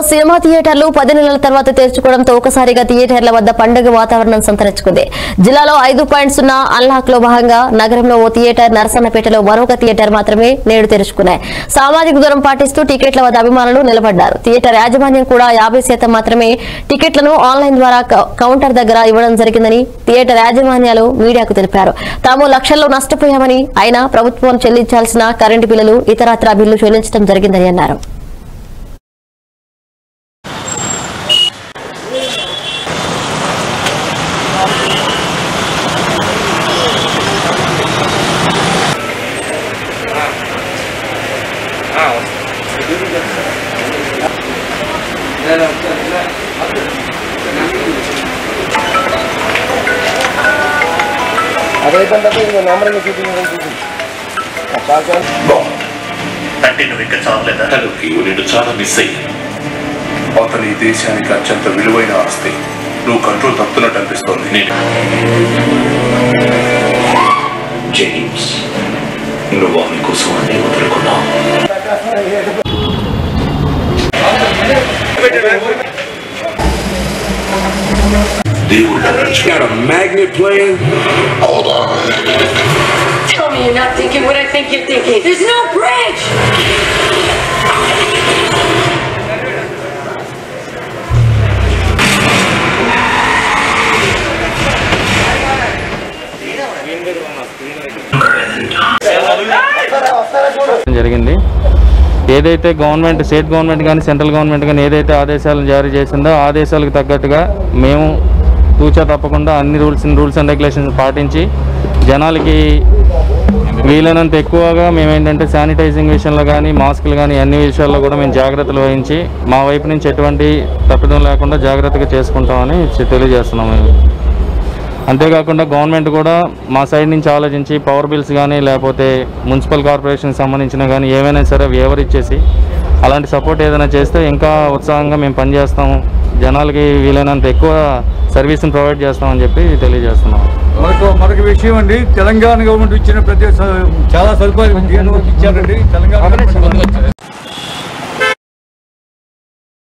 Cinema థియేటర్లు పది నెలల తర్వాత తెరుచుకోవడంతో ఒకసారిగా థియేటర్ల వద్ద పండుగ వాతావరణం సంతరించుకుంది జిల్లాలో ఐదు పాయింట్ సున్నా అన్లాక్ లో భాగంగా నగరంలో ఓ థియేటర్ నరసన్నపేటలో మరొక థియేటర్ మాత్రమే నేడు తెరుచుకున్నాయి సామాజిక దూరం పాటిస్తూ టికెట్ల వద్ద అభిమానులు నిలబడ్డారు థియేటర్ యాజమాన్యం కూడా యాభై శాతం మాత్రమే టికెట్లను ఆన్లైన్ ద్వారా కౌ- కౌంటర్ దగ్గర ఇవ్వడం జరిగిందని థియేటర్ యాజమాన్యాలు మీడియాకు తెలిపారు తాము లక్షల్లో నష్టపోయామని అయినా ప్రభుత్వం చెల్లించాల్సిన కరెంటు బిల్లులు ఇతరత్రా బిల్లు చెల్లించడం జరిగిందని అన్నారు అదైతే ఇంకా నెంబర్ చూపించి అంటే నువ్వు ఇంకా చావలేదా తనకి నేను చాలా మిస్ అయ్యాను అతని ఈ దేశానికి అత్యంత విలువైన ఆస్తి నువ్వు కంట్రోల్ తప్పుతున్నట్టు అనిపిస్తోంది నేను జేమ్స్ నువ్వు ఆమె కోసం అన్ని వదులుకున్నావు దేవుళ్ళ నడుచు Got a magnet playing? Tell me you're not thinking what I think you're thinking. There's no bridge! జరిగింది ఏదైతే గవర్నమెంట్ స్టేట్ గవర్నమెంట్ కానీ సెంట్రల్ గవర్నమెంట్ కానీ ఏదైతే ఆదేశాలను జారీ చేసిందో ఆ ఆదేశాలకు తగ్గట్టుగా మేము తూచా తప్పకుండా అన్ని రూల్స్ రూల్స్ అండ్ రెగ్యులేషన్స్ పాటించి జనాలకి వీలైనంత ఎక్కువగా మేము ఏంటంటే శానిటైజింగ్ విషయంలో కానీ మాస్కులు కానీ అన్ని విషయాల్లో కూడా మేము జాగ్రత్తలు వహించి మా వైపు నుంచి ఎటువంటి తప్పిదం లేకుండా జాగ్రత్తగా చేసుకుంటామని చె- తెలియజేస్తున్నాం మేము అంతేకాకుండా గవర్నమెంట్ కూడా మా సైడ్ నుంచి ఆలోచించి పవర్ బిల్స్ కానీ లేకపోతే మున్సిపల్ కార్పొరేషన్కి సంబంధించిన కానీ ఏవైనా సరే వేవర్ ఇచ్చేసి అలాంటి సపోర్ట్ ఏదైనా చేస్తే ఇంకా ఉత్సాహంగా మేము పనిచేస్తాము జనాలకి వీలైనంత ఎక్కువ సర్వీస్ని ప్రొవైడ్ చేస్తామని చెప్పి తెలియజేస్తున్నాం మరొక మరొక విషయం అండి తెలంగాణ గవర్నమెంట్ ఇచ్చిన ప్రతి స- చాలా సదుపాయాలు ఇచ్చారండి తెలంగాణ గవర్నమెంట్